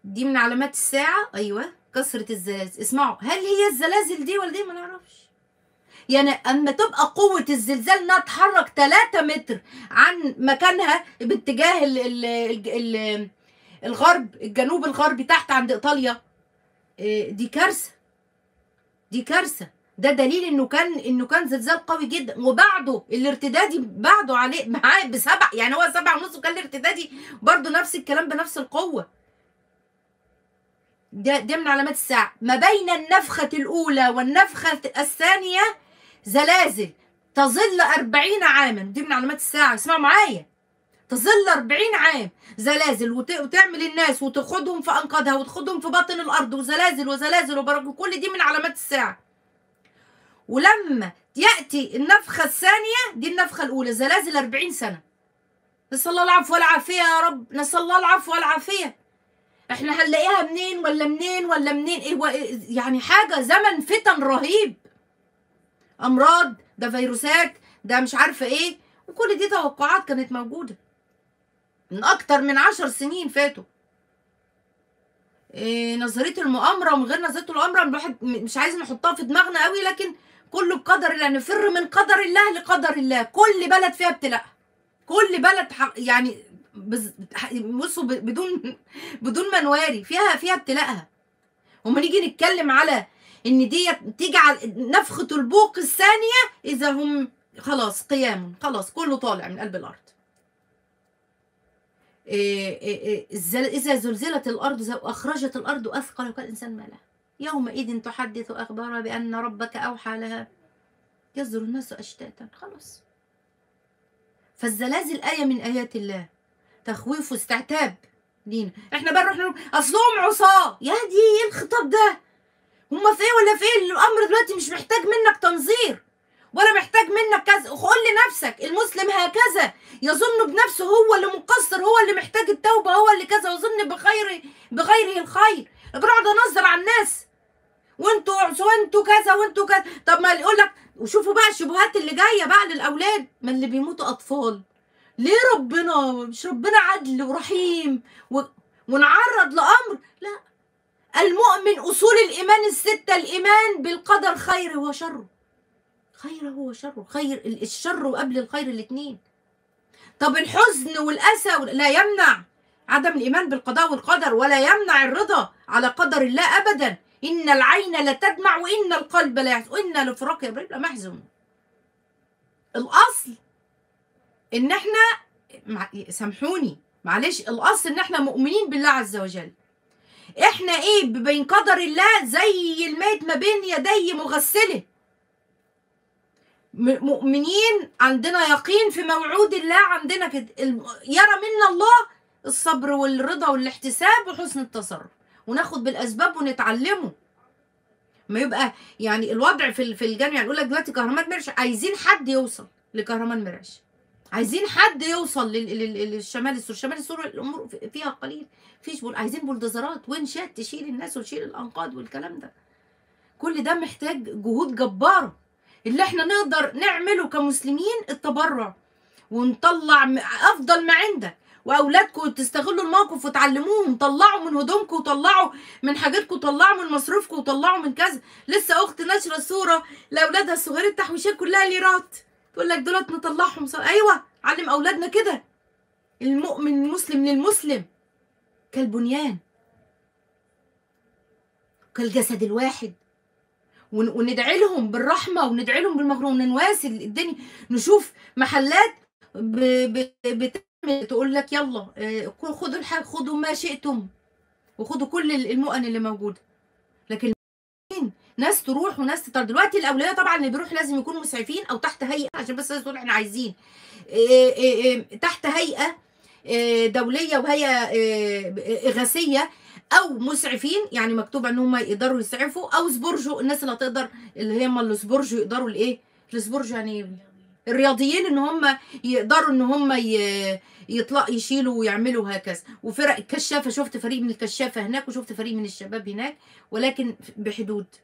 دي من علامات الساعة أيوة كثرة الزلازل اسمعوا هل هي الزلازل دي ولا دي ما نعرفش يعني أما تبقى قوة الزلزال إنها تتحرك 3 متر عن مكانها باتجاه ال ال ال ال الغرب الجنوب الغربي تحت عند إيطاليا إيه، دي كارثة دي كارثة ده دليل انه كان انه كان زلزال قوي جدا وبعده الارتدادي بعده عليه معاه بسبع يعني هو سبعة ونص وكان الارتدادي برضه نفس الكلام بنفس القوة ده ده من علامات الساعة ما بين النفخة الأولى والنفخة الثانية زلازل تظل أربعين عاما دي من علامات الساعة اسمعوا معايا تظل أربعين عام زلازل وت... وتعمل الناس وتاخدهم في أنقاضها وتاخدهم في باطن الأرض وزلازل وزلازل وبرج كل دي من علامات الساعة ولما يأتي النفخة الثانية دي النفخة الأولى زلازل 40 سنة نسأل الله العفو والعافية يا رب نسأل الله العفو والعافية احنا هنلاقيها منين ولا منين ولا منين ايه و- يعني حاجة زمن فتن رهيب أمراض ده فيروسات ده مش عارفة ايه وكل دي توقعات كانت موجودة من أكتر من عشر سنين فاتوا إيه نظرية المؤامرة ومن غير نظرية المؤامرة الواحد م- مش عايز نحطها في دماغنا قوي لكن كله بقدر الله نفر من قدر الله لقدر الله كل بلد فيها ابتلاء كل بلد حق يعني بز- ح- بصوا ب- بدون بدون منواري فيها فيها ابتلاءها وما نيجي نتكلم على ان دي تجعل نفخة البوق الثانية اذا هم خلاص قيام خلاص كله طالع من قلب الارض إيه إيه إيه الزل- إذا زلزلت الأرض ز- وأخرجت الأرض أثقل وكان الإنسان ما لها يومئذ تحدث أخبارها بأن ربك أوحى لها يصدر الناس أشتاتا خلاص فالزلازل آية من آيات الله تخويف واستعتاب لينا احنا بقى نروح نقول اصلهم عصاه يا دي ايه الخطاب ده هما في ايه ولا في ايه الامر دلوقتي مش محتاج منك تنظير ولا محتاج منك كذا قول لنفسك المسلم هكذا يظن بنفسه هو اللي مقصر هو اللي محتاج التوبه هو اللي كذا يظن بخير بغيره الخير لكن اقعد انظر على الناس وانتوا وانتوا كذا وانتوا كذا طب ما يقول لك وشوفوا بقى الشبهات اللي جايه بقى للاولاد ما اللي بيموتوا اطفال ليه ربنا مش ربنا عدل ورحيم و... ونعرض لامر لا المؤمن اصول الايمان السته الايمان بالقدر خيره وشره خيره وشره خير الشر وقبل الخير الاثنين طب الحزن والاسى وال- لا يمنع عدم الايمان بالقضاء والقدر ولا يمنع الرضا على قدر الله ابدا ان العين لتدمع وان القلب لا يحزن وان لفراق ابراهيم لمحزون الاصل ان احنا مع... سامحوني معلش الاصل ان احنا مؤمنين بالله عز وجل احنا ايه بين قدر الله زي الميت ما بين يدي مغسله م- مؤمنين عندنا يقين في موعود الله عندنا كده الم- يرى منا الله الصبر والرضا والاحتساب وحسن التصرف وناخد بالاسباب ونتعلمه ما يبقى يعني الوضع في ال- في الجامعه يقول لك دلوقتي كهرمان مرعش عايزين حد يوصل لكهرمان مرعش عايزين حد يوصل لل- لل- للشمال السوري الشمال السوري الامور في- فيها قليل فيش بول عايزين بولدوزرات وينشات تشيل الناس وتشيل الانقاض والكلام ده كل ده محتاج جهود جباره اللي احنا نقدر نعمله كمسلمين التبرع ونطلع م- افضل ما عندك واولادكم تستغلوا الموقف وتعلموهم طلعوا من هدومكم وطلعوا من حاجاتكم وطلعوا من مصروفكم وطلعوا من كذا لسه اخت ناشره صوره لاولادها الصغيرين التحويشات كلها ليرات تقول لك دولت نطلعهم صار. ايوه علم اولادنا كده المؤمن المسلم للمسلم كالبنيان كالجسد الواحد ون- وندعي لهم بالرحمه وندعي لهم بالمغفره ونواسي الدنيا نشوف محلات ب... ب... بتعمل تقول لك يلا آه، خدوا الحاجة خدوا ما شئتم وخدوا كل المؤن اللي موجوده لكن مين؟ ناس تروح وناس تطلع دلوقتي الاولويه طبعا اللي بيروح لازم يكونوا مسعفين او تحت هيئه عشان بس تقول احنا عايزين إيه إيه إيه تحت هيئه إيه دوليه وهيئه إيه اغاثيه او مسعفين يعني مكتوب ان هم يقدروا يسعفوا او سبورجو الناس اللي هتقدر اللي هم السبورجو يقدروا الايه السبورجو يعني إيه؟ الرياضيين ان هم يقدروا ان هم ي- يطلع يشيلوا ويعملوا هكذا وفرق الكشافه شفت فريق من الكشافه هناك وشفت فريق من الشباب هناك ولكن بحدود